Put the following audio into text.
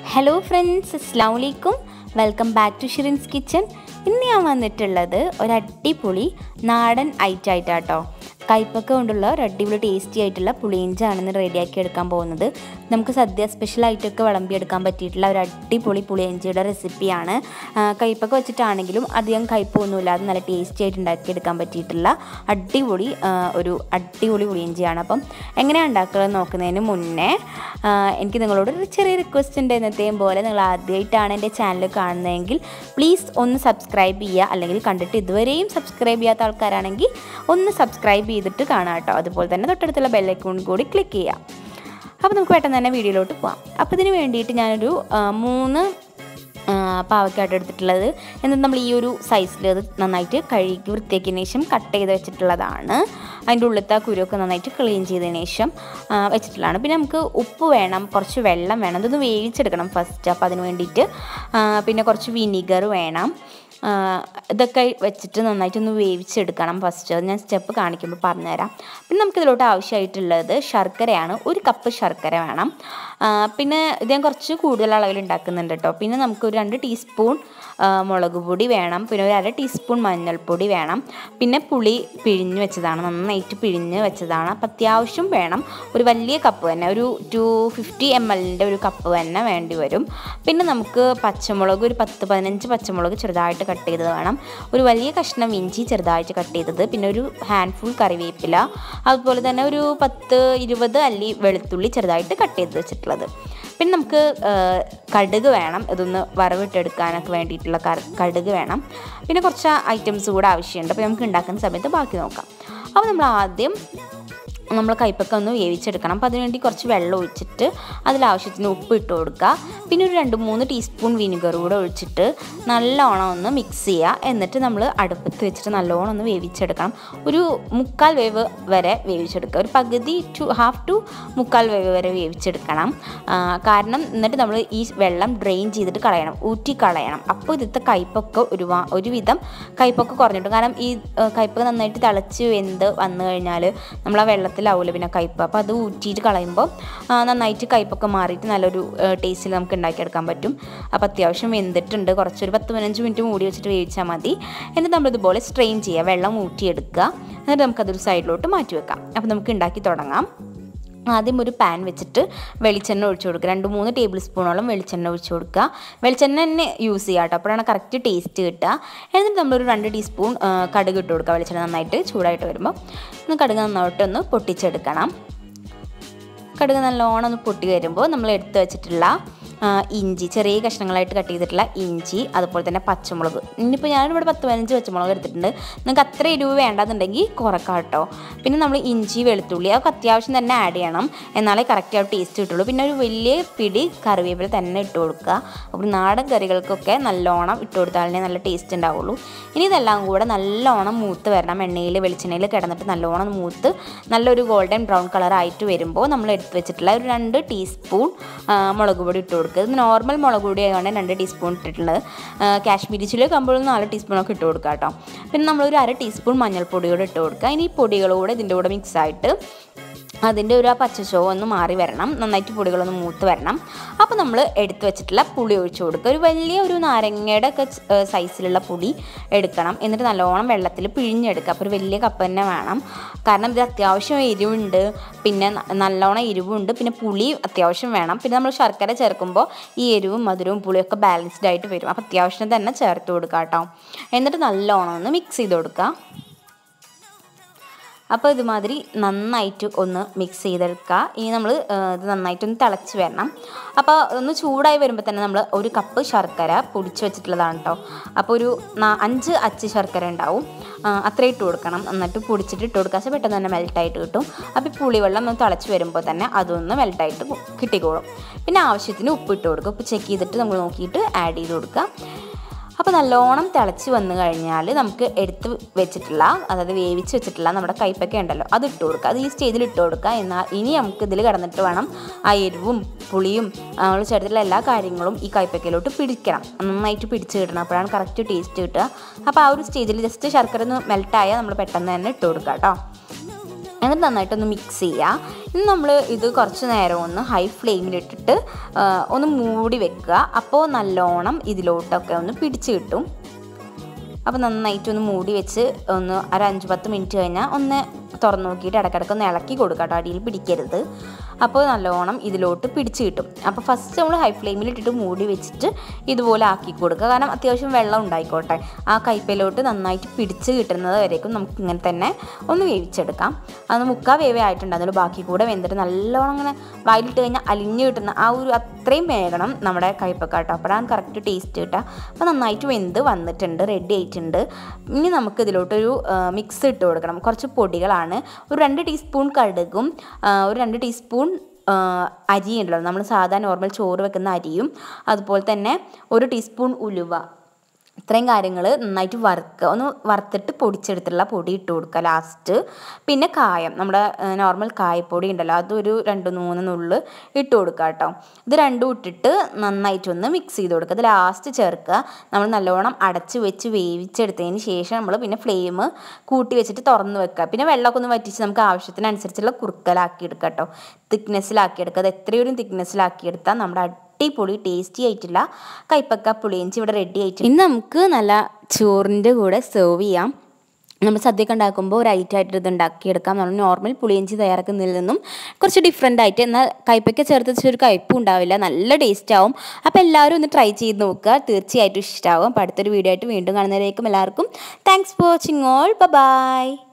hello friends അസ്സാം വലൈക്കും welcome back to Shirin's kitchen ഇന്ന് ഞാൻ വന്നിട്ടുള്ളത് ഒരു അടിപൊളി നാടൻ ഐറ്റായിട്ടാട്ടോ കയ്പക്ക കൊണ്ടുള്ള ഒരു അടിപൊളി ടേസ്റ്റി ആയിട്ടുള്ള പുളിയിഞ്ചാണെന്ന് റെഡിയാക്കി എടുക്കാൻ പോകുന്നത് നമുക്ക് സദ്യ സ്പെഷ്യലായിട്ടൊക്കെ വിളമ്പിയെടുക്കാൻ പറ്റിയിട്ടുള്ള ഒരു അടിപൊളി പുളിയിഞ്ചിയുടെ റെസിപ്പിയാണ് കയ്പക്ക വെച്ചിട്ടാണെങ്കിലും അധികം കയ്പൊന്നുമില്ലാതെ നല്ല ടേസ്റ്റി ആയിട്ട് ഉണ്ടാക്കിയെടുക്കാൻ പറ്റിയിട്ടുള്ള അടിപൊളി ആ, ഒരു അടിപൊളി പുളിയിഞ്ചിയാണ് അപ്പം എങ്ങനെയാണ് ഉണ്ടാക്കുന്നത് നോക്കുന്നതിന് മുന്നേ ആ, എനിക്ക് നിങ്ങളോട് ഒരു ചെറിയ റിക്വസ്റ്റ് ഉണ്ട് എന്നത്തെയും പോലെ നിങ്ങൾ ആദ്യമായിട്ടാണ് എൻ്റെ ചാനൽ കാണുന്നതെങ്കിൽ പ്ലീസ് ഒന്ന് സബ്സ്ക്രൈബ് ചെയ്യുക അല്ലെങ്കിൽ കണ്ടിട്ട് ഇതുവരെയും സബ്സ്ക്രൈബ് ചെയ്യാത്ത ആൾക്കാരാണെങ്കിൽ ഒന്ന് സബ്സ്ക്രൈബ് ചെയ്തിട്ട് കാണാം കേട്ടോ അതുപോലെ തന്നെ തൊട്ടടുത്തുള്ള ബെല്ലൈക്കോൺ കൂടി ക്ലിക്ക് ചെയ്യാം അപ്പോൾ നമുക്ക് പെട്ടെന്ന് തന്നെ വീഡിയോയിലോട്ട് പോകാം അപ്പോൾ ഇതിന് വേണ്ടിയിട്ട് ഞാനൊരു ആ, മൂന്ന് പാവക്കായിട്ട് എടുത്തിട്ടുള്ളത് എന്നിട്ട് നമ്മൾ ഈ ഒരു സൈസിൽ അത് നന്നായിട്ട് കഴുകി വൃത്തിയാക്കിയതിന് ശേഷം കട്ട് ചെയ്ത് വെച്ചിട്ടുള്ളതാണ് അതിൻ്റെ ഉള്ളിലത്തെ ആ കുരുവൊക്കെ നന്നായിട്ട് ക്ലീൻ ചെയ്തതിന് ശേഷം ആ, വെച്ചിട്ടുള്ളതാണ് പിന്നെ നമുക്ക് ഉപ്പ് വേണം കുറച്ച് വെള്ളം വേണം ഇതൊന്ന് വേവിച്ചെടുക്കണം ഫസ്റ്റ് അപ്പോൾ അതിന് വേണ്ടിയിട്ട് ആ, പിന്നെ കുറച്ച് വിനിഗർ വേണം ആ, ഇതൊക്കെ വെച്ചിട്ട് നന്നായിട്ടൊന്ന് വേവിച്ചെടുക്കണം ഫസ്റ്റ് അത് ഞാൻ സ്റ്റെപ്പ് കാണിക്കുമ്പോൾ പറഞ്ഞുതരാം പിന്നെ നമുക്കിതിലോട്ട് ആവശ്യമായിട്ടുള്ളത് ശർക്കരയാണ് ഒരു കപ്പ് ശർക്കര വേണം ആ, പിന്നെ ഇത് ഞാൻ കുറച്ച് കൂടുതൽ അളവിൽ ഉണ്ടാക്കുന്നുണ്ട് കേട്ടോ പിന്നെ നമുക്ക് ഒരു രണ്ട് ടീസ്പൂൺ ആ, മുളക് പൊടി വേണം പിന്നെ ഒരു അര ടീസ്പൂൺ മഞ്ഞൾപ്പൊടി വേണം പിന്നെ പുളി പിഴിഞ്ഞ് വെച്ചതാണ് നന്നായിട്ട് പിഴിഞ്ഞ് വെച്ചതാണ് അപ്പം അത്യാവശ്യം വേണം ഒരു വലിയ കപ്പ് തന്നെ ഒരു ടു ഫിഫ്റ്റി എം എല്ലിൻ്റെ ഒരു കപ്പ് തന്നെ വേണ്ടി വരും പിന്നെ നമുക്ക് പച്ചമുളക് ഒരു പത്ത് പതിനഞ്ച് പച്ചമുളക് ചെറുതായിട്ട് കട്ട് ചെയ്തത് വേണം ഒരു വലിയ കഷ്ണം ഇഞ്ചി ചെറുതായിട്ട് കട്ട് ചെയ്തത് പിന്നെ ഒരു ഹാൻഡ് ഫുൾ കറിവേപ്പില അതുപോലെ തന്നെ ഒരു പത്ത് ഇരുപത് അല്ലി വെളുത്തുള്ളി ചെറുതായിട്ട് കട്ട് ചെയ്ത് വെച്ചിട്ടുള്ളത് പിന്നെ നമുക്ക് ആ, കടുക് വേണം ഇതൊന്ന് വറവിട്ടെടുക്കാനൊക്കെ വേണ്ടിയിട്ടുള്ള കർ- കടുക് വേണം പിന്നെ കുറച്ച് ഐറ്റംസ് കൂടെ ആവശ്യമുണ്ട് അപ്പോൾ നമുക്ക് ഉണ്ടാക്കുന്ന സമയത്ത് ബാക്കി നോക്കാം അപ്പോൾ നമ്മൾ ആദ്യം നമ്മൾ കയ്പക്ക ഒന്ന് വേവിച്ചെടുക്കണം അപ്പോൾ അതിനുവേണ്ടി കുറച്ച് വെള്ളം ഒഴിച്ചിട്ട് അതിലാവശ്യത്തിന് ഉപ്പ് ഇട്ട് കൊടുക്കുക പിന്നെ ഒരു രണ്ട് മൂന്ന് ടീസ്പൂൺ വിനിഗർ കൂടെ ഒഴിച്ചിട്ട് നല്ലോണം ഒന്ന് മിക്സ് ചെയ്യുക എന്നിട്ട് നമ്മൾ അടുപ്പത്ത് വെച്ചിട്ട് നല്ലോണം ഒന്ന് വേവിച്ചെടുക്കണം ഒരു മുക്കാൽ വേവ് വരെ വേവിച്ചെടുക്കുക ഒരു പകുതി ടു ഹാഫ് ടു മുക്കാൽ വേവ് വരെ വേവിച്ചെടുക്കണം ആ, കാരണം എന്നിട്ട് നമ്മൾ ഈ വെള്ളം ഡ്രെയിൻ ചെയ്തിട്ട് കളയണം ഊറ്റി കളയണം അപ്പോൾ ഇതിലത്തെ കയ്പൊക്കെ ഒരു ഒരുവിധം കയ്പൊക്കെ കുറഞ്ഞിട്ടും കാരണം ഈ ആ, കയ്പൊക്കെ നന്നായിട്ട് തിളച്ച് വെന്ത് വന്നു കഴിഞ്ഞാൽ നമ്മൾ ആ വെള്ളത്തിലാവില്ല പിന്നെ കയ്പ് അപ്പോൾ അത് ഊറ്റിയിട്ട് കളയുമ്പോൾ ആ, നന്നായിട്ട് കയ്പൊക്കെ മാറിയിട്ട് നല്ലൊരു ടേസ്റ്റിൽ നമുക്ക് ഉണ്ടാക്കിയെടുക്കാൻ പറ്റും അപ്പോൾ അത്യാവശ്യം വെന്തിട്ടുണ്ട് കുറച്ചൊരു പത്ത് പതിനഞ്ച് മിനിറ്റ് മൂടി വെച്ചിട്ട് വേവിച്ചാൽ മതി എന്നിട്ട് നമ്മളിതുപോലെ സ്ട്രെയിൻ ചെയ്യുക വെള്ളം ഊറ്റിയെടുക്കുക എന്നിട്ട് നമുക്കതൊരു സൈഡിലോട്ട് മാറ്റി വെക്കാം അപ്പോൾ നമുക്ക് ഉണ്ടാക്കി തുടങ്ങാം ആദ്യം ഒരു പാൻ വെച്ചിട്ട് വെളിച്ചെണ്ണ ഒഴിച്ചു കൊടുക്കുക രണ്ട് മൂന്ന് ടേബിൾ സ്പൂണോളം വെളിച്ചെണ്ണ ഒഴിച്ചു കൊടുക്കുക വെളിച്ചെണ്ണ തന്നെ യൂസ് ചെയ്യുക കേട്ടോ അപ്പോഴാണ് കറക്റ്റ് ടേസ്റ്റ് കിട്ടുക എന്നിട്ട് നമ്മളൊരു രണ്ട് ടീസ്പൂൺ ആ, കടുക് ഇട്ട് കൊടുക്കുക വെളിച്ചെണ്ണ നന്നായിട്ട് ചൂടായിട്ട് വരുമ്പോൾ ഒന്ന് കടുക് നന്നായിട്ടൊന്ന് പൊട്ടിച്ചെടുക്കണം കടുക് നല്ലോണം ഒന്ന് പൊട്ടി വരുമ്പോൾ നമ്മൾ എടുത്ത് വെച്ചിട്ടുള്ള ആ, ഇഞ്ചി ചെറിയ കഷ്ണങ്ങളായിട്ട് കട്ട് ചെയ്തിട്ടുള്ള ഇഞ്ചി അതുപോലെ തന്നെ പച്ചമുളക് ഇനിയിപ്പോൾ ഞാനിവിടെ പത്ത് പതിനഞ്ച് പച്ചമുളക് എടുത്തിട്ടുണ്ട് നിങ്ങൾക്ക് അത്ര എരിവ് വേണ്ടാന്നുണ്ടെങ്കിൽ കുറക്കാം കേട്ടോ പിന്നെ നമ്മൾ ഇഞ്ചി വെളുത്തുള്ളി അതൊക്കെ അത്യാവശ്യം തന്നെ ആഡ് ചെയ്യണം എന്നാലേ കറക്റ്റ് ആ ടേസ്റ്റ് കിട്ടുള്ളൂ പിന്നെ ഒരു വലിയ പിടി കറിവേപ്പില തന്നെ ഇട്ട് കൊടുക്കുക അപ്പോൾ നാടൻ കറികൾക്കൊക്കെ നല്ലോണം ഇട്ട് കൊടുത്താലേ നല്ല ടേസ്റ്റ് ഉണ്ടാവുള്ളൂ ഇനി ഇതെല്ലാം കൂടെ നല്ലോണം മൂത്ത് വരണം എണ്ണയിൽ വെളിച്ചെണ്ണയിൽ കിടന്നിട്ട് നല്ലോണം മൂത്ത് നല്ലൊരു ഗോൾഡൻ ബ്രൗൺ കളർ ആയിട്ട് വരുമ്പോൾ നമ്മൾ എടുത്ത് വെച്ചിട്ടുള്ള ഒരു രണ്ട് ടീസ്പൂൺ ആ, മുളക് പൊടി ഇട്ട് കൊടുക്കുക ഇത് നോർമൽ മുളക് പൊടി ആയതുകൊണ്ട് രണ്ട് ടീസ്പൂൺ ഇട്ടിട്ടുള്ളത് ആ, കാശ്മീരി ചില്ലി ആകുമ്പോൾ നാല് ടീസ്പൂണൊക്കെ ഇട്ട് കൊടുക്കുക കേട്ടോ പിന്നെ നമ്മളൊരു അര ടീസ്പൂൺ മഞ്ഞൾപ്പൊടിയോടെ ഇട്ട് കൊടുക്കുക ഇനി ഈ പൊടികളൂടെ ഇതിൻ്റെ കൂടെ മിക്സ് ആയിട്ട് അതിൻ്റെ ഒരു ആ പച്ചച്ചോ ഒന്ന് മാറി വരണം നന്നായിട്ട് പൊടികളൊന്ന് മൂത്ത് വരണം അപ്പോൾ നമ്മൾ എടുത്ത് വെച്ചിട്ടുള്ള പുളി ഒഴിച്ച് കൊടുക്കുക ഒരു വലിയ ഒരു നാരങ്ങയുടെ ഒക്കെ ച- സൈസിലുള്ള പുളി എടുക്കണം എന്നിട്ട് നല്ലോണം വെള്ളത്തിൽ പിഴിഞ്ഞെടുക്കുക അപ്പോൾ ഒരു വലിയ കപ്പ് തന്നെ വേണം കാരണം ഇത് അത്യാവശ്യം എരിവുണ്ട് പിന്നെ ന- നല്ലോണം എരിവുണ്ട് പിന്നെ പുളി അത്യാവശ്യം വേണം പിന്നെ നമ്മൾ ശർക്കര ചേർക്കുമ്പോൾ ഈ എരിവും മധുരവും പുളിയും ഒക്കെ ബാലൻസ്ഡ് ആയിട്ട് വരും അപ്പോൾ അത്യാവശ്യം തന്നെ ചേർത്ത് കൊടുക്കുക കേട്ടോ എന്നിട്ട് നല്ലോണം ഒന്ന് മിക്സ് ചെയ്ത് കൊടുക്കുക അപ്പോൾ ഇതുമാതിരി നന്നായിട്ട് ഒന്ന് മിക്സ് ചെയ്തെടുക്കുക ഇനി നമ്മൾ ഇത് നന്നായിട്ടൊന്ന് തിളച്ച് വരണം അപ്പോൾ ഒന്ന് ചൂടായി വരുമ്പോൾ തന്നെ നമ്മൾ ഒരു കപ്പ് ശർക്കര പൊടിച്ച് വെച്ചിട്ടുള്ളതാണ് കേട്ടോ അപ്പോൾ ഒരു നാ- അഞ്ച് അച്ച് ശർക്കര ഉണ്ടാവും ആ, അത്ര ഇട്ട് കൊടുക്കണം എന്നിട്ട് പൊടിച്ചിട്ട് ഇട്ട് കൊടുക്കുക പക്ഷേ പെട്ടെന്ന് തന്നെ മെൽട്ടായിട്ട് കിട്ടും അപ്പോൾ ഈ പുളിവെള്ളം ഒന്ന് തിളച്ച് വരുമ്പോൾ തന്നെ അതൊന്ന് മെൽട്ടായിട്ട് കിട്ടിക്കോളും പിന്നെ ആവശ്യത്തിന് ഉപ്പ് ഇട്ട് കൊടുക്കുക ഉപ്പ് ചെക്ക് ചെയ്തിട്ട് നമ്മൾ നോക്കിയിട്ട് ആഡ് ചെയ്ത് കൊടുക്കുക അപ്പോൾ നല്ലോണം തിളച്ച് വന്നു കഴിഞ്ഞാൽ നമുക്ക് എടുത്ത് വെച്ചിട്ടുള്ള അതായത് വേവിച്ച് വെച്ചിട്ടുള്ള നമ്മുടെ കൈപ്പൊക്കെ ഉണ്ടല്ലോ അത് ഇട്ട് കൊടുക്കുക അത് ഈ സ്റ്റേജിൽ ഇട്ട് കൊടുക്കുക എന്നാൽ ഇനി നമുക്ക് ഇതിൽ കിടന്നിട്ട് വേണം ആ എരിവും പുളിയും നമ്മൾ ചേർത്തിട്ടുള്ള എല്ലാ കാര്യങ്ങളും ഈ കൈപ്പക്കയിലോട്ട് പിടിക്കണം നന്നായിട്ട് പിടിച്ച് കിട്ടണം അപ്പോഴാണ് കറക്റ്റ് ടേസ്റ്റ് കിട്ടുക അപ്പോൾ ആ ഒരു സ്റ്റേജിൽ ജസ്റ്റ് ശർക്കര ഒന്ന് മെൽട്ടായാൽ നമ്മൾ പെട്ടെന്ന് തന്നെ ഇട്ട് കൊടുക്കുക കേട്ടോ എന്നിട്ട് നന്നായിട്ടൊന്ന് മിക്സ് ചെയ്യുക ഇനി നമ്മൾ ഇത് കുറച്ച് നേരം ഒന്ന് ഹൈ ഫ്ലെയിമിലിട്ടിട്ട് ആ, ഒന്ന് മൂടി വെക്കുക അപ്പോൾ നല്ലോണം ഇതിലോട്ടൊക്കെ ഒന്ന് പിടിച്ച് കിട്ടും അപ്പോൾ നന്നായിട്ടൊന്ന് മൂടി വെച്ച് ഒന്ന് ഒരു അഞ്ച് പത്ത് മിനിറ്റ് കഴിഞ്ഞാൽ ഒന്ന് തുറന്നു നോക്കിയിട്ട് ഇടയ്ക്കിടയ്ക്ക് ഒന്ന് ഇളക്കി കൊടുക്കുക കേട്ടോ അടിയിൽ പിടിക്കരുത് അപ്പോൾ നല്ലോണം ഇതിലോട്ട് പിടിച്ച് കിട്ടും അപ്പോൾ ഫസ്റ്റ് നമ്മൾ ഹൈ ഫ്ലെയിമിൽ ഇട്ടിട്ട് മൂടി വെച്ചിട്ട് ഇതുപോലെ ആക്കി കൊടുക്കുക കാരണം അത്യാവശ്യം വെള്ളം ഉണ്ടായിക്കോട്ടെ ആ കൈപ്പയിലോട്ട് നന്നായിട്ട് പിടിച്ച് കിട്ടുന്നത് വരേക്കും നമുക്ക് ഇങ്ങനെ തന്നെ ഒന്ന് വേവിച്ചെടുക്കാം അത് മുക്കാൽ വേവേ ആയിട്ടുണ്ട് അതിൽ ബാക്കി കൂടെ വെന്തിട്ട് നല്ലോണം ഇങ്ങനെ വായിലിട്ട് കഴിഞ്ഞാൽ അലിഞ്ഞ് കിട്ടുന്ന ആ ഒരു അത്രയും വേഗണം നമ്മുടെ കയ്പക്ക കേട്ടോ അപ്പോഴാണ് കറക്റ്റ് ടേസ്റ്റ് കിട്ടുക അപ്പോൾ നന്നായിട്ട് വെന്ത് വന്നിട്ടുണ്ട് റെഡി ആയിട്ടുണ്ട് ഇനി നമുക്ക് ഇതിലോട്ടൊരു മിക്സ് ഇട്ട് കൊടുക്കണം കുറച്ച് പൊടികളാണ് ഒരു രണ്ട് ടീസ്പൂൺ കടുകും ആ, ഒരു രണ്ട് ടീസ്പൂൺ ആ, അരി ഉണ്ടല്ലോ നമ്മൾ സാധാ നോർമൽ ചോറ് വെക്കുന്ന അരിയും അതുപോലെ തന്നെ ഒരു ടീസ്പൂൺ ഉലുവ ഇത്രയും കാര്യങ്ങൾ നന്നായിട്ട് വറുക്കുക ഒന്ന് വറുത്തിട്ട് പൊടിച്ചെടുത്തുള്ള പൊടി ഇട്ട് കൊടുക്കുക ലാസ്റ്റ് പിന്നെ കായം നമ്മുടെ നോർമൽ കായപ്പൊടി ഉണ്ടല്ലോ അതൊരു രണ്ട് മൂന്ന് നുള്ള് ഇട്ട് കൊടുക്കുക കേട്ടോ ഇത് രണ്ടും ഇട്ടിട്ട് നന്നായിട്ടൊന്ന് മിക്സ് ചെയ്ത് കൊടുക്കുക ഇത് ലാസ്റ്റ് ചേർക്കുക നമ്മൾ നല്ലോണം അടച്ച് വെച്ച് വേവിച്ചെടുത്തതിന് ശേഷം നമ്മൾ പിന്നെ ഫ്ലെയിം കൂട്ടി വെച്ചിട്ട് തുറന്ന് വെക്കുക പിന്നെ വെള്ളമൊക്കെ ഒന്ന് വറ്റിച്ച് നമുക്ക് ആവശ്യത്തിനനുസരിച്ചുള്ള കുറുക്കലാക്കി എടുക്കുക കേട്ടോ തിക്നെസ്സിലാക്കി എടുക്കുക അത് എത്രയൊരു തിക്നെസ്സിലാക്കി എടുത്താൽ നമ്മുടെ അടിപൊളി ടേസ്റ്റി ആയിട്ടുള്ള കൈപ്പക്ക പുളിയിഞ്ചി ഇവിടെ റെഡി ആയിട്ട് ഇന്ന് നമുക്ക് നല്ല ചോറിൻ്റെ കൂടെ സെർവ് ചെയ്യാം നമ്മൾ സദ്യയൊക്കെ ഉണ്ടാക്കുമ്പോൾ ഒരു ഐറ്റം ആയിട്ട് ഇത് ഉണ്ടാക്കിയെടുക്കാം നമ്മൾ നോർമൽ പുളിയിഞ്ചി തയ്യാറാക്കുന്നതിൽ നിന്നും കുറച്ച് ഡിഫറെൻ്റ് ആയിട്ട് എന്നാൽ കയ്പയ്ക്ക ചേർത്ത് വെച്ചാൽ ഒരു കയ്പും ഉണ്ടാവില്ല നല്ല ടേസ്റ്റ് ആവും അപ്പോൾ എല്ലാവരും ഒന്ന് ട്രൈ ചെയ്ത് നോക്കുക തീർച്ചയായിട്ടും ഇഷ്ടമാവും അപ്പോൾ അടുത്തൊരു വീഡിയോ ആയിട്ട് വീണ്ടും കാണുന്നവരേക്കും എല്ലാവർക്കും thanks for watching all by